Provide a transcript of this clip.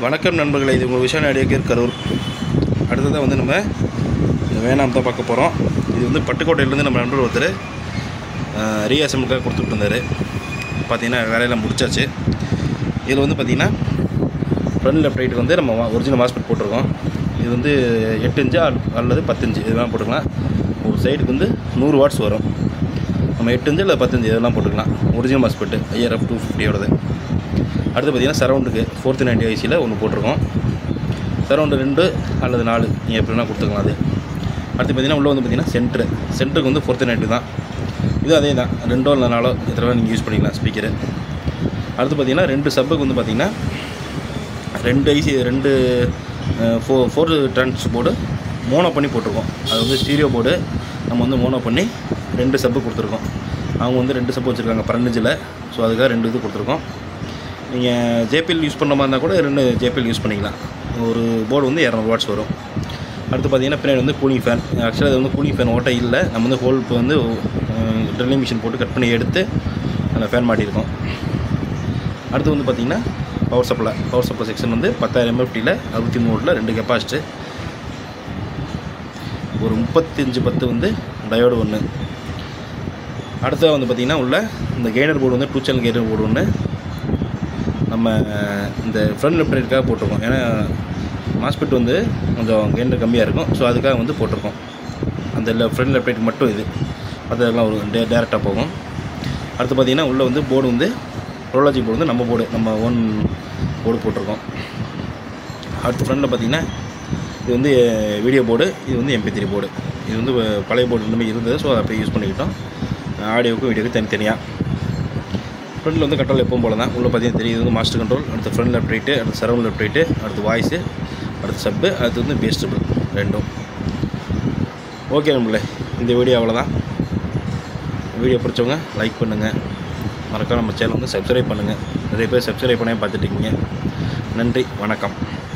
வணக்கம் நண்பர்களே இது உங்கள் விஷயம் அடியக்கர் கரூர் அடுத்ததாக வந்து நம்ம இந்த வேணாம் தான் பார்க்க போகிறோம் இது வந்து பட்டுக்கோட்டையிலேருந்து நம்ம நண்பர் ஒருத்தர் ரீஅசம்பிளுக்காக கொடுத்துட்டு இருந்தார் பார்த்தீங்கன்னா வேலையெல்லாம் முடிச்சாச்சு இதில் வந்து பார்த்திங்கன்னா ஃப்ரண்ட் லெஃப்ட் ரைட்டுக்கு வந்து நம்ம ஒரிஜினல் மாஸ்பெட் போட்டிருக்கோம் இது வந்து எட்டு இன்ச்சு அல்- அல்லது பத்து இன்ச்சு இதெல்லாம் போட்டுக்கலாம் ஒரு சைடுக்கு வந்து நூறு வாட்ஸ் வரும் நம்ம எட்டு இன்ச்சு இல்லை பத்தஞ்சு இதெல்லாம் போட்டுக்கலாம் ஒரிஜினல் மாஸ்பெட்டு ஐஆர்எஃப் டூ ஃபிஃப்டியோடது அடுத்து பார்த்தீங்கன்னா சரௌண்டுக்கு ஃபோர்த்து நைன்டி ஐசியில் ஒன்று போட்டிருக்கோம் சரௌண்டு ரெண்டு அல்லது நாலு நீங்கள் எப்படி வேணால் கொடுத்துக்கலாம் அது அடுத்து பார்த்தீங்கன்னா உள்ளே வந்து பார்த்தீங்கன்னா சென்ட்ரு சென்டருக்கு வந்து ஃபோர்த்து நைன்டி தான் இது அதே தான் ரெண்டோ இல்லை நாலோ எத்தனை நீங்கள் யூஸ் பண்ணிக்கலாம் ஸ்பீக்கரு அடுத்து பார்த்தீங்கன்னா ரெண்டு சப்புக்கு வந்து பார்த்தீங்கன்னா ரெண்டு ஐசி ரெண்டு ஃபோ ஃபோர் ட்ரான்ஸ் போர்டு மோனோ பண்ணி போட்டிருக்கோம் அது வந்து ஸ்டீரியோ போர்டு நம்ம வந்து மோனோ பண்ணி ரெண்டு சப்பு கொடுத்துருக்கோம் அவங்க வந்து ரெண்டு சப்பு வச்சுருக்காங்க பன்னெண்டில் ஸோ அதுக்காக ரெண்டு இது கொடுத்துருக்கோம் நீங்கள் ஜேபிஎல் யூஸ் பண்ணுற மாதிரி இருந்தால் கூட ரெண்டு ஜேபிஎல் யூஸ் பண்ணிக்கலாம் ஒரு போர்டு வந்து இரநூறு வாட்ஸ் வரும் அடுத்து பார்த்தீங்கன்னா பின்னாடி வந்து கூலிங் ஃபேன் ஆக்சுவலாக அது வந்து கூலிங் ஃபேன் ஓட்டை இல்லை நம்ம வந்து ஹோல் இப்போ வந்து ட்ரில்லிங் மிஷின் போட்டு கட் பண்ணி எடுத்து அந்த ஃபேன் மாட்டியிருக்கோம் அடுத்து வந்து பார்த்திங்கன்னா power supply power supply section வந்து பத்தாயிரம் எம்எஃப்டியில் அறுபத்தி மூணில் ரெண்டு கெப்பாசிட்டு ஒரு முப்பத்தஞ்சு பத்து வந்து டயோடு ஒன்று அடுத்தது வந்து பார்த்திங்கன்னா உள்ள இந்த கெய்னர் போர்டு வந்து டூ சேனல் கெய்னர் போர்டு ஒன்று நம்ம இந்த ஃப்ரண்ட் லெஃப்ட் ரைட்டுக்காக போட்டிருக்கோம் ஏன்னா மாஸ்பெட் வந்து கொஞ்சம் கெய்னர் கம்மியாக இருக்கும் ஸோ அதுக்காக வந்து போட்டிருக்கோம் அந்த ஃப்ரண்ட் லெஃப்ட் ரைட் மட்டும் இது மற்றதெல்லாம் ஒரு டே டேரெக்டாக போகும் அடுத்து பார்த்திங்கன்னா உள்ளே வந்து போர்டு வந்து ப்ரோலாஜி போர்டு வந்து நம்ம போர்டு நம்ம ஓன் போர்டு போட்டிருக்கோம் அடுத்து ஃப்ரண்டில் பார்த்தீங்கன்னா இது வந்து வீடியோ போர்டு இது வந்து எம்பி த்ரீ போர்டு இது வந்து பழைய போர்டு இந்த மாதிரி இருந்தது ஸோ அதை அப்படியே யூஸ் பண்ணிக்கிட்டோம் ஆடியோவுக்கும் வீடியோக்கும் தனித்தனியாக ஃப்ரண்டில் வந்து கண்ட்ரோல் எப்பவும் போல தான் உள்ளே பார்த்தீங்கன்னா தெரியுது இது வந்து மாஸ்டர் கண்ட்ரோல் அடுத்து ஃப்ரண்ட் லெஃப்ட் ரைட்டு அடுத்து சரௌண்ட் லெஃப்ட் ரைட்டு அடுத்து வாய்ஸு அடுத்து சப்பு அடுத்து வந்து பேஸ்டபிள் ரெண்டும் ஓகே நம்மளே இந்த வீடியோ அவ்வளோதான் வீடியோ பிடிச்சவங்க லைக் பண்ணுங்கள் மறக்காம நம்ம சேனல் வந்து சப்ஸ்கிரைப் பண்ணுங்கள் நிறைய பேர் சப்ஸ்கிரைப் பண்ணே பார்த்துட்டு இருக்கீங்க நன்றி வணக்கம்